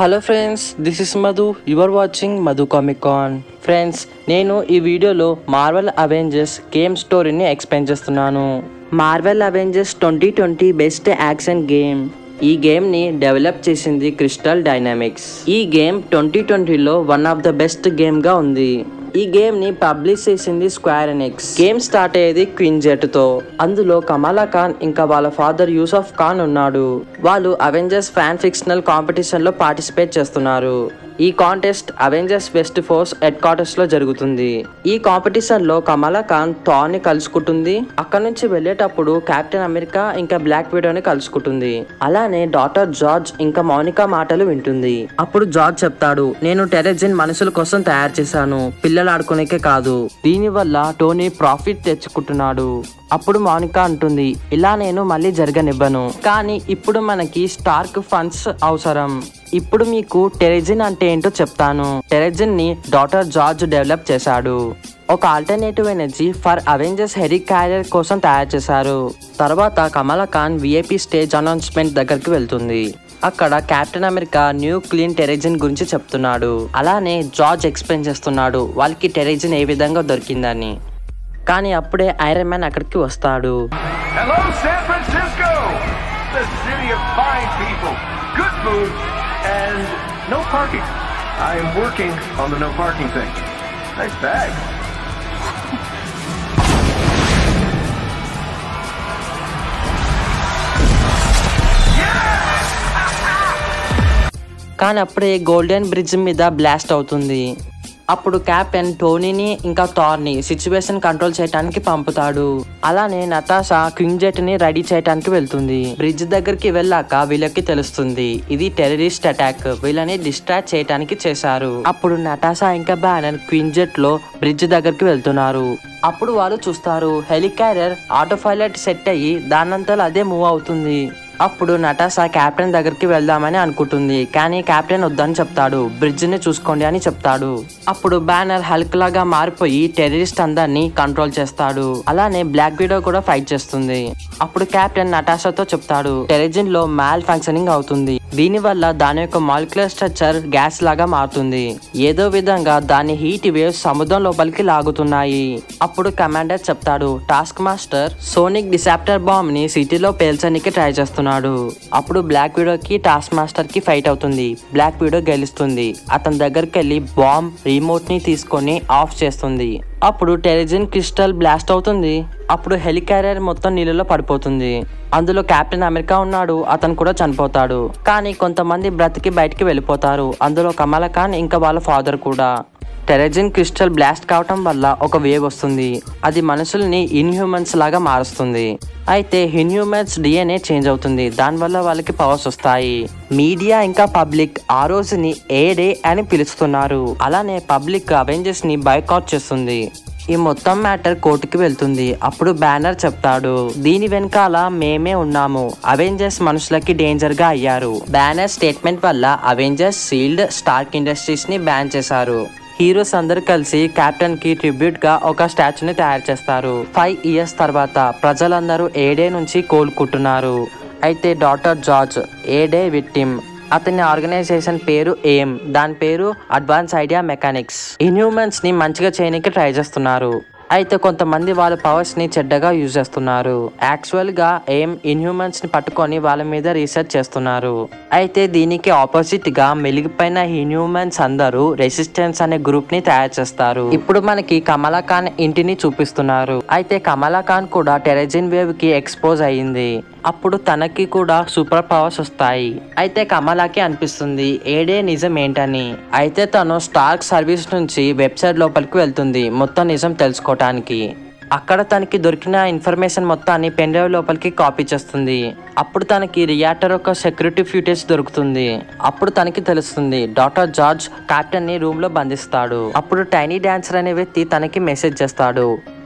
Hello friends this is Madhu you're watching Madhu comic con friends నేను ఈ వీడియోలో మార్వెల్ అవెంజర్స్ గేమ్ స్టోరీని ఎక్స్ప్లెయిన్ చేస్తున్నాను Marvel Avengers twenty twenty best action game ఈ గేమ్ని డెవలప్ చేసింది క్రిస్టల్ డైనామిక్స్ ఈ గేమ్ ట్వంటీ ట్వంటీలో వన్ ఆఫ్ ద బెస్ట్ గేమ్గా ఉంది ఈ గేమ్ ని పబ్లిష్ చేసింది స్క్వేర్ ఎనిక్స్ గేమ్ స్టార్ట్ అయ్యేది క్వీన్ జెట్ తో అందులో కమలా ఖాన్ ఇంకా వాళ్ళ ఫాదర్ యూసఫ్ ఖాన్ ఉన్నాడు వాళ్ళు అవెంజర్స్ ఫ్యాన్ ఫిక్షనల్ కాంపిటీషన్ లో పార్టిసిపేట్ చేస్తున్నారు ఈ contest Avengers west force headquarters లో జరుగుతుంది ఈ కాంపిటీషన్ లో కమలా ఖాన్ థార్ ని కలుసుకుంటుంది అక్కడ నుంచి వెళ్ళేటప్పుడు కెప్టెన్ అమెరికా ఇంకా బ్లాక్ విడోని కలుసుకుంటుంది అలానే డాటర్ జార్జ్ ఇంకా మౌనికా మాటలు వింటుంది అప్పుడు జార్జ్ చెప్తాడు నేను టెరెజిన్ మనుషుల కోసం తయారు చేశాను పిల్లలు ఆడుకునేకే కాదు దీని వల్ల టోనీ ప్రాఫిట్ తెచ్చుకుంటున్నాడు అప్పుడు మౌనిక అంటుంది ఇలా నేను మళ్ళీ జరగనివ్వను కానీ ఇప్పుడు మనకి స్టార్క్ ఫండ్స్ అవసరం ఇప్పుడు మీకు టెరెజిన్ అంటే ఏంటో చెప్తాను టెరెజిన్ ని డాటర్ జార్జ్ డెవలప్ చేశాడు ఒక alternative energy for Avengers helicarrier కోసం తయారు చేశారు తర్వాత Kamala Khan VIP stage announcement దగ్గరికి వెళ్తుంది అక్కడ Captain America new clean Terrigen గురించి చెప్తున్నాడు అలానే జార్జ్ ఎక్స్ప్లెయిన్ చేస్తున్నాడు వాళ్ళకి టెరెజిన్ ఏ విధంగా దొరికిందని కానీ అప్పుడే ఐరన్ మ్యాన్ అక్కడికి వస్తాడు Hello, San Francisco! The city of fine people, good food, and no parking. I am working on the no parking thing. Nice bag. కానీ అప్పుడే గోల్డెన్ బ్రిడ్జ్ మీద బ్లాస్ట్ అవుతుంది అప్పుడు క్యాప్టెన్ టోనీని ఇంకా థార్ని సిచ్యువేషన్ కంట్రోల్ చేయడానికి పంపుతాడు అలానే నతాషా క్వింగ్ జెట్ ని రెడీ చేయడానికి వెళ్తుంది బ్రిడ్జ్ దగ్గరికి వెళ్ళాక వీళ్ళకి తెలుస్తుంది ఇది టెర్రరిస్ట్ అటాక్ వీళ్ళని డిస్ట్రాక్ట్ చేయడానికి చేశారు అప్పుడు నటాషా ఇంకా బ్యానర్ క్విన్ జెట్ లో బ్రిడ్జ్ దగ్గరికి వెళ్తున్నారు అప్పుడు వాళ్ళు చూస్తారు హెలికాప్టర్ ఆటో పైలట్ సెట్ అయ్యి దానంతలో అదే మూవ్ అవుతుంది అప్పుడు నటాసా కెప్టెన్ దగ్గరికి వెళ్దామని అనుకుంటుంది కానీ కెప్టెన్ వద్దని చెప్తాడు బ్రిడ్జ్ ని చూసుకోండి అని చెప్తాడు అప్పుడు బ్యానర్ హల్క్ లాగా మారిపోయి టెర్రరిస్ట్ అందరినీ కంట్రోల్ చేస్తాడు అలానే బ్లాక్ విడో కూడా ఫైట్ చేస్తుంది అప్పుడు కెప్టెన్ నటాషాతో చెప్తాడు టెరిజిన్ లో మాల్ ఫంక్షనింగ్ అవుతుంది దీని వల్ల దాని యొక్క మాలిక్యులర్ స్ట్రక్చర్ గ్యాస్ లాగా మారుతుంది ఏదో విధంగా దాని హీట్ వేవ్స్ సముద్రం లోపలికి లాగుతున్నాయి అప్పుడు కమాండర్ చెప్తాడు Taskmaster sonic disruptor bomb ని సిటీలో పేల్చడానికి ట్రై చేస్తున్నాడు అప్పుడు బ్లాక్ విడోకి టాస్క్ మాస్టర్ కి ఫైట్ అవుతుంది బ్లాక్ విడో గెలుస్తుంది అతని దగ్గరికి వెళ్ళి బాంబ్ రిమోట్ ని తీసుకొని ఆఫ్ చేస్తుంది అప్పుడు టెరిజిన్ క్రిస్టల్ బ్లాస్ట్ అవుతుంది అప్పుడు హెలికారియర్ మొత్తం నీళ్ళలో పడిపోతుంది అందులో కెప్టెన్ అమెరికా ఉన్నాడు అతను కూడా చనిపోతాడు కానీ కొంతమంది బ్రతికి బయటికి వెళ్ళిపోతారు అందులో కమలా ఖాన్ ఇంకా వాళ్ళ ఫాదర్ కూడా టెరెజిన్ క్రిస్టల్ బ్లాస్ట్ కావటం వల్ల ఒక వేవ్ వస్తుంది అది మనుషుల్ని ఇన్హ్యూమన్స్ లాగా మారుస్తుంది అయితే ఇన్హ్యూమన్స్ డిఎన్ఏ చేంజ్ అవుతుంది దానివల్ల వాళ్ళకి పవర్స్ వస్తాయి మీడియా ఇంకా పబ్లిక్ ఆ రోజుని ఏ డే అని పిలుస్తున్నారు అలానే పబ్లిక్ అవెంజర్స్ ని బైకాట్ చేస్తుంది ఈ మొత్తం మ్యాటర్ కోర్టుకి వెళ్తుంది అప్పుడు బ్యానర్ చెప్తాడు దీని వెనకాల మేమే ఉన్నాము అవెంజర్స్ మనుషులకి డేంజర్ గా అయ్యారు బ్యానర్ స్టేట్మెంట్ వల్ల అవెంజర్స్ సీల్డ్ స్టార్క్ ఇండస్ట్రీస్ ని బ్యాన్ చేశారు హీరోస్ అందరు కలిసి కెప్టెన్ కి ట్రిబ్యూట్ గా ఒక స్టాచ్యూని తయారు చేస్తారు ఫైవ్ ఇయర్స్ తర్వాత ప్రజలందరూ ఏడే నుంచి కోలుకుంటున్నారు అయితే డాక్టర్ జార్జ్ ఏడే విక్టిమ్ అతని ఆర్గనైజేషన్ పేరు ఏం దాని పేరు అడ్వాన్స్ ఐడియా మెకానిక్స్ ఇన్హ్యూమన్స్ ని మంచిగా చేయడానికి ట్రై చేస్తున్నారు అయితే కొంతమంది వాళ్ళ పవర్స్ ని చెడ్డగా యూజ్ చేస్తున్నారు యాక్చువల్ గా ఏం ఇన్హ్యూమన్స్ ని పట్టుకొని వాళ్ళ మీద రీసెర్చ్ చేస్తున్నారు అయితే దీనికి ఆపోజిట్ గా మెలిగిపోయిన ఇన్హ్యూమన్స్ అందరూ రెసిస్టెన్స్ అనే గ్రూప్ ని తయారు చేస్తారు ఇప్పుడు మనకి కమలా ఖాన్ ఇంటిని చూపిస్తున్నారు అయితే కమలా ఖాన్ కూడా టెరజిన్ వేవ్ కి ఎక్స్పోజ్ అయ్యింది అప్పుడు తనకి కూడా సూపర్ పవర్స్ వస్తాయి అయితే కమలాకి అనిపిస్తుంది ఏడే నిజం ఏంటని అయితే తను స్టార్క్ సర్వీస్ నుంచి వెబ్సైట్ లోపలికి వెళ్తుంది మొత్తం నిజం తెలుసుకోవటానికి అక్కడ తనకి దొరికిన ఇన్ఫర్మేషన్ మొత్తాన్ని పెన్ డ్రైవ్ లోపలికి కాపీ చేస్తుంది అప్పుడు తనకి రియాక్టర్ యొక్క సెక్యూరిటీ ఫ్యూటేజ్ దొరుకుతుంది అప్పుడు తనకి తెలుస్తుంది డాక్టర్ జార్జ్ కెప్టెన్ ని రూమ్ లో బంధిస్తాడు అప్పుడు టైనీ డాన్సర్ అనే వ్యక్తి తనకి మెసేజ్ చేస్తాడు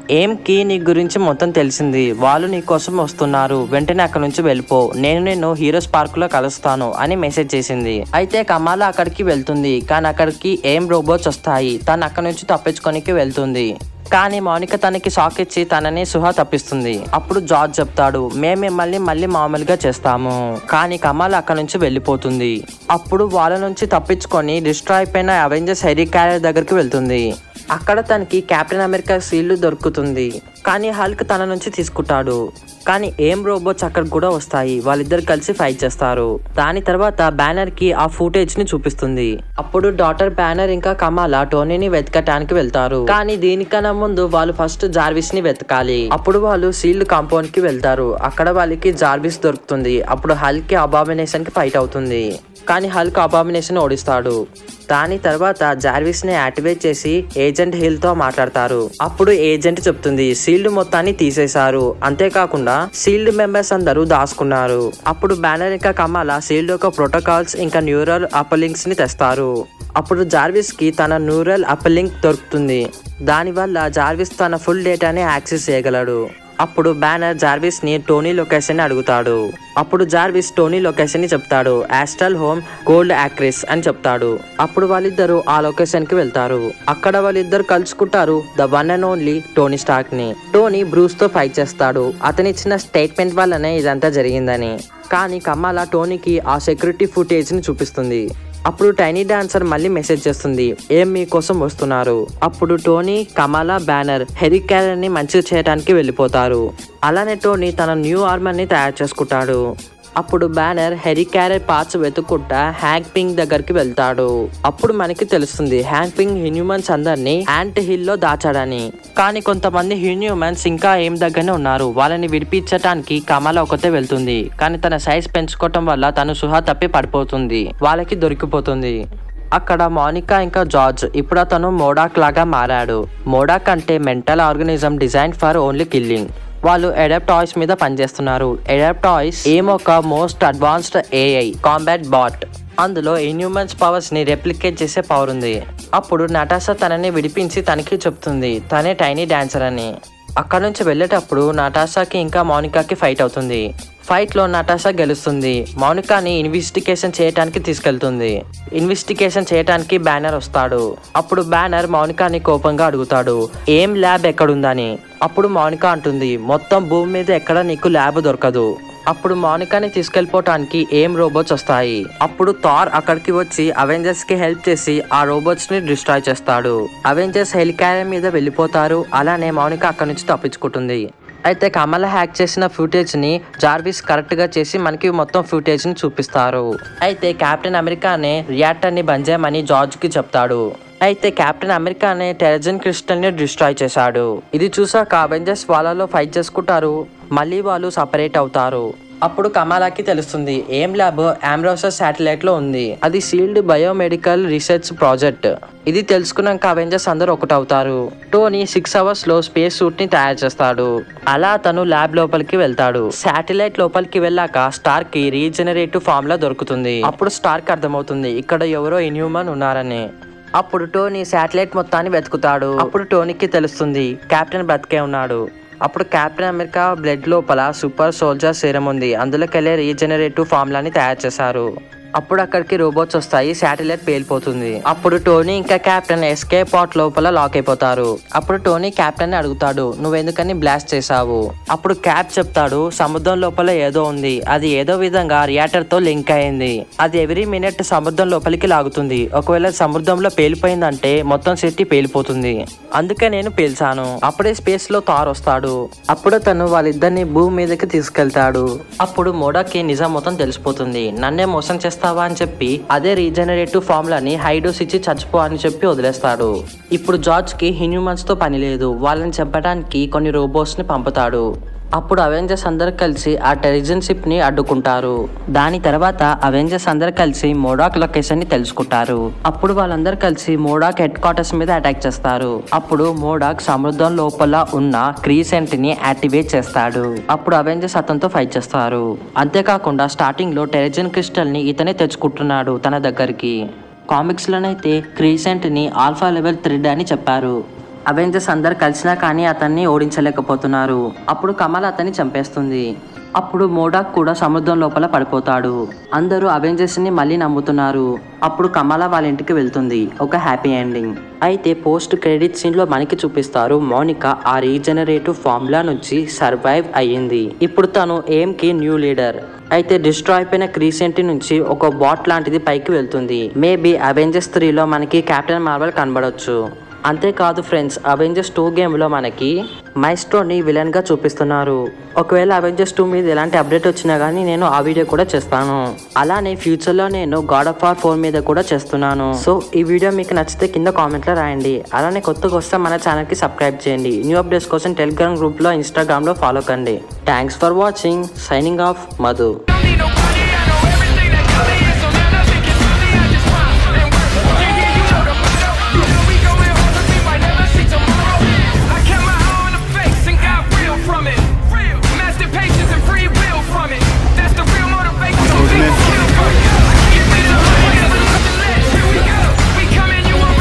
ఏంకి నీ గురించి మొత్తం తెలిసింది వాళ్ళు నీ కోసం వస్తున్నారు వెంటనే అక్కడ నుంచి వెళ్ళిపో నేను నిన్ను హీరోస్ పార్క్ లో కలుస్తాను అని మెసేజ్ చేసింది అయితే కమాల అక్కడికి వెళ్తుంది కానీ అక్కడికి ఏం రోబోట్స్ వస్తాయి తను అక్కడ నుంచి తప్పించుకోనికి వెళ్తుంది కానీ మౌనిక తనకి షాక్ ఇచ్చి తనని సుహా తప్పిస్తుంది అప్పుడు జార్జ్ చెప్తాడు మేము మిమ్మల్ని మళ్ళీ మామూలుగా చేస్తాము కానీ కమాల్ అక్కడ నుంచి వెళ్ళిపోతుంది అప్పుడు వాళ్ళ నుంచి తప్పించుకొని డిస్ట్రాయ్ అయిపోయిన అవెంజర్స్ హెరీ క్యారియర్ దగ్గరికి వెళ్తుంది అక్కడ తనకి కెప్టెన్ అమెరికా సీల్డ్ దొరుకుతుంది కానీ హల్క్ తన నుంచి తీసుకుంటాడు కానీ ఏం రోబోట్స్ అక్కడికి కూడా వస్తాయి వాళ్ళిద్దరు కలిసి ఫైట్ చేస్తారు దాని తర్వాత బ్యానర్ కి ఆ ఫుటేజ్ ని చూపిస్తుంది అప్పుడు డాటర్ బ్యానర్ ఇంకా కమాల టోనీని వెతకటానికి వెళ్తారు కానీ దీనికన్నా ముందు వాళ్ళు ఫస్ట్ జార్విస్ ని వెతకాలి అప్పుడు వాళ్ళు సీల్డ్ కాంపౌండ్ కి వెళ్తారు అక్కడ వాళ్ళకి జార్విస్ దొరుకుతుంది అప్పుడు హల్క్ కి అబామినేషన్ కి ఫైట్ అవుతుంది కానీ హల్క్ అబామినేషన్ ఓడిస్తాడు దాని తర్వాత జార్విస్ ని యాక్టివేట్ చేసి ఏజెంట్ హిల్ తో మాట్లాడతారు అప్పుడు ఏజెంట్ చెప్తుంది సీల్డ్ మొత్తాన్ని తీసేశారు అంతేకాకుండా సీల్డ్ మెంబర్స్ అందరూ దాచుకున్నారు అప్పుడు బ్యానర్ ఇంకా కమాల సీల్డ్ యొక్క ప్రోటోకాల్స్ ఇంకా న్యూరల్ అపలింక్స్ ని తెస్తారు అప్పుడు జార్విస్ కి తన న్యూరల్ అపలింక్ దొరుకుతుంది దానివల్ల జార్విస్ తన ఫుల్ డేటాని యాక్సెస్ చేయగలడు అప్పుడు బ్యానర్ జార్విస్ ని టోనీ లొకేషన్ ని అడుగుతాడు అప్పుడు జార్విస్ టోనీ లొకేషన్ ని చెప్తాడు ఆస్ట్రల్ హోమ్ గోల్డ్ యాక్ట్రెస్ అని చెప్తాడు అప్పుడు వాళ్ళిద్దరు ఆ లొకేషన్ కి వెళ్తారు అక్కడ వాళ్ళిద్దరు కలుసుకుంటారు the one and only Tony Stark ని టోనీ బ్రూస్ తో ఫైట్ చేస్తాడు అతని ఇచ్చిన స్టేట్మెంట్ వల్లనే ఇదంతా జరిగిందని కానీ కమ్మాల టోనీకి ఆ సెక్యూరిటీ ఫుటేజ్ ని చూపిస్తుంది అప్పుడు టైనీ డాన్సర్ మళ్ళీ మెసేజ్ చేస్తుంది ఏం మీకోసం వస్తున్నారు అప్పుడు Tony Kamala Banner helicarrier ని మంచిగా చేయడానికి వెళ్ళిపోతారు అలానే టోనీ తన న్యూ ఆర్మర్ ని తయారు చేసుకుంటాడు అప్పుడు బ్యానర్ హెరీ క్యారెట్ పార్ట్స్ వెతుక్కుంటా హ్యాంక్ పింగ్ దగ్గరికి వెళ్తాడు అప్పుడు మనకి తెలుస్తుంది హ్యాంక్ పింగ్ హ్యూమన్స్ అందరినీ యాంట్ హిల్ లో దాచాడని కానీ కొంతమంది హ్యూమన్స్ ఇంకా ఏం దగ్గరనే ఉన్నారు వాళ్ళని విడిపించటానికి కమల ఒకతే వెళ్తుంది కానీ తన సైజ్ పెంచుకోవటం వల్ల తను సుహా తప్పి పడిపోతుంది వాళ్ళకి దొరికిపోతుంది అక్కడ మోనికా ఇంకా జార్జ్ ఇప్పుడు అతను మోడాక్ లాగా మారాడు మోడాక్ అంటే mental organism design for only killing వాళ్ళు ఎడాప్ట్ టాయ్స్ మీద పనిచేస్తున్నారు ఎడాప్ట్ టాయ్స్ ఏమో ఒక most advanced AI combat bot అందులో ఇన్హ్యూమన్స్ పవర్స్ ని రెప్లికేట్ చేసే పవర్ ఉంది అప్పుడు నటాసా తనని విడిపించి తనకి చెప్తుంది తనే టైనీ డాన్సర్ అని అక్కడ నుంచి వెళ్ళేటప్పుడు నటాసాకి ఇంకా మౌనికాకి ఫైట్ అవుతుంది ఫైట్ లో నటాసా గెలుస్తుంది మౌనికాని ఇన్వెస్టిగేషన్ చేయడానికి తీసుకెళ్తుంది ఇన్వెస్టిగేషన్ చేయడానికి బ్యానర్ వస్తాడు అప్పుడు బ్యానర్ మౌనికాని కోపంగా అడుగుతాడు ఏం ల్యాబ్ ఎక్కడుందని అప్పుడు మౌనిక అంటుంది మొత్తం భూమి మీద ఎక్కడ నీకు ల్యాబ్ దొరకదు అప్పుడు మౌనికాని తీసుకెళ్లిపోవటానికి ఏం రోబోట్స్ వస్తాయి అప్పుడు థార్ అక్కడికి వచ్చి అవెంజర్స్ కి హెల్ప్ చేసి ఆ రోబోట్స్ ని డిస్ట్రాయ్ చేస్తాడు అవెంజర్స్ హెలికాప్టర్ మీద వెళ్ళిపోతారు అలానే మౌనిక అక్కడి నుంచి తప్పించుకుంటుంది అయితే కమల హ్యాక్ చేసిన ఫుటేజ్ ని జార్విస్ కరెక్ట్ గా చేసి మనకి మొత్తం ఫుటేజ్ ని చూపిస్తారు అయితే కెప్టెన్ అమెరికానే రియాక్టర్ ని బంద్ చేయమని జార్జ్ కి చెప్తాడు అయితే కెప్టెన్ అమెరికానే టెరజన్ క్రిస్టల్ ని డిస్ట్రాయ్ చేశాడు ఇది చూసాక అవెంజర్స్ వాళ్ళలో ఫైట్ చేసుకుంటారు మళ్ళీ వాళ్ళు సపరేట్ అవుతారు అప్పుడు కమాలాకి తెలుస్తుంది ఏం ల్యాబ్ ఆమ్రోసస్ శాటిలైట్ లో ఉంది అది సీల్డ్ బయోమెడికల్ రీసెర్చ్ ప్రాజెక్ట్ ఇది తెలుసుకున్నాక అవెంజర్స్ అందరూ ఒకటవుతారు టోనీ సిక్స్ అవర్స్ లో స్పేస్ సూట్ ని తయారు చేస్తాడు అలా తను ల్యాబ్ లోపలికి వెళ్తాడు శాటిలైట్ లోపలికి వెళ్ళాక స్టార్ కి రీజనరేటివ్ ఫామ్ లో దొరుకుతుంది అప్పుడు స్టార్ కి అర్థమవుతుంది ఇక్కడ ఎవరో ఇన్హ్యూమన్ ఉన్నారని అప్పుడు టోనీ శాటిలైట్ మొత్తాన్ని వెతుకుతాడు అప్పుడు టోనీకి తెలుస్తుంది కెప్టెన్ బ్రతికే ఉన్నాడు అప్పుడు కెప్టెన్ అమెరికా బ్లడ్ లోపల సూపర్ సోల్జర్ సీరం ఉంది అందులోకెళ్ళే రీజనరేటివ్ ఫార్ములాని తయారు చేశారు అప్పుడు అక్కడికి రోబోట్స్ వస్తాయి శాటిలైట్ పేలిపోతుంది అప్పుడు టోనీ ఇంకా కెప్టెన్ ఎస్కే పాట్ లోపల లాక్ అయిపోతారు అప్పుడు టోనీ కెప్టెన్ ని అడుగుతాడు నువ్వెందుకని బ్లాస్ట్ చేసావు అప్పుడు క్యాప్ చెప్తాడు సముద్రం లోపల ఏదో ఉంది అది ఏదో విధంగా రియాక్టర్ తో లింక్ అయింది అది ఎవ్రీ మినిట్ సముద్రం లోపలికి లాగుతుంది ఒకవేళ సముద్రంలో పేలిపోయిందంటే మొత్తం సిటీ పేలిపోతుంది అందుకే నేను పేల్చాను అప్పుడే స్పేస్ లో తార్ వస్తాడు అప్పుడు తను వాళ్ళిద్దరిని భూమి మీదకి తీసుకెళ్తాడు అప్పుడు మోడాకి నిజం మొత్తం తెలిసిపోతుంది నన్నే మోసం చేస్తావా అని చెప్పి అదే రీజనరేటివ్ ఫార్ములాని హైడోస్ ఇచ్చి చచ్చిపో అని చెప్పి వదిలేస్తాడు ఇప్పుడు జార్జ్ కి హ్యూమన్స్ తో పని లేదు వాళ్ళని చెప్పడానికి కొన్ని రోబోట్స్ ని పంపుతాడు అప్పుడు అవెంజర్స్ అందరు కలిసి ఆ టెలిజన్ షిప్ ని అడ్డుకుంటారు దాని తర్వాత అవెంజర్స్ అందరు కలిసి మోడాక్ లొకేషన్ ని తెలుసుకుంటారు అప్పుడు వాళ్ళందరూ కలిసి మోడాక్ హెడ్ క్వార్టర్స్ మీద అటాక్ చేస్తారు అప్పుడు మోడాక్ సముద్రం లోపల ఉన్న క్రీసెంట్ ని యాక్టివేట్ చేస్తాడు అప్పుడు అవెంజర్స్ అతనితో ఫైట్ చేస్తారు అంతేకాకుండా స్టార్టింగ్ లో టెలిజన్ క్రిస్టల్ ని ఇతనే తెచ్చుకుంటున్నాడు తన దగ్గరికి కామిక్స్ లోనైతే క్రీసెంట్ ని ఆల్ఫా లెవెల్ థ్రెడ్ అని చెప్పారు అవెంజర్స్ అందరు కలిసినా కానీ అతన్ని ఓడించలేకపోతున్నారు అప్పుడు కమల్ అతన్ని చంపేస్తుంది అప్పుడు మోడాక్ కూడా సముద్రం లోపల పడిపోతాడు అందరూ అవెంజర్స్ ని మళ్ళీ నమ్ముతున్నారు అప్పుడు కమల వాళ్ళ ఇంటికి వెళ్తుంది ఒక హ్యాపీ ఎండింగ్ అయితే పోస్ట్ క్రెడిట్ సీన్ లో మనకి చూపిస్తారు మౌనిక ఆ రీజనరేటివ్ ఫార్ములా నుంచి సర్వైవ్ అయ్యింది ఇప్పుడు తను ఏం కి న్యూ లీడర్ అయితే డిస్ట్రాయ్ అయిపోయిన క్రీసెంట్ నుంచి ఒక బాట్ లాంటిది పైకి వెళ్తుంది మేబీ అవెంజర్స్ త్రీలో మనకి కెప్టెన్ మార్వెల్ కనబడొచ్చు అంతేకాదు ఫ్రెండ్స్ అవెంజర్స్ టూ గేమ్లో మనకి మైస్ట్రోని విలన్గా చూపిస్తున్నారు ఒకవేళ అవెంజర్స్ టూ మీద ఎలాంటి అప్డేట్ వచ్చినా కానీ నేను ఆ వీడియో కూడా చేస్తాను అలానే ఫ్యూచర్లో నేను గాడ్ ఆఫ్ వార్ ఫోర్ మీద కూడా చేస్తున్నాను సో ఈ వీడియో మీకు నచ్చితే కింద కామెంట్లో రాయండి అలానే కొత్తగా వస్తే మన ఛానల్కి సబ్స్క్రైబ్ చేయండి న్యూ అప్డేట్స్ కోసం టెలిగ్రామ్ గ్రూప్లో ఇన్స్టాగ్రామ్లో ఫాలో కండి thanks for watching signing off Madhu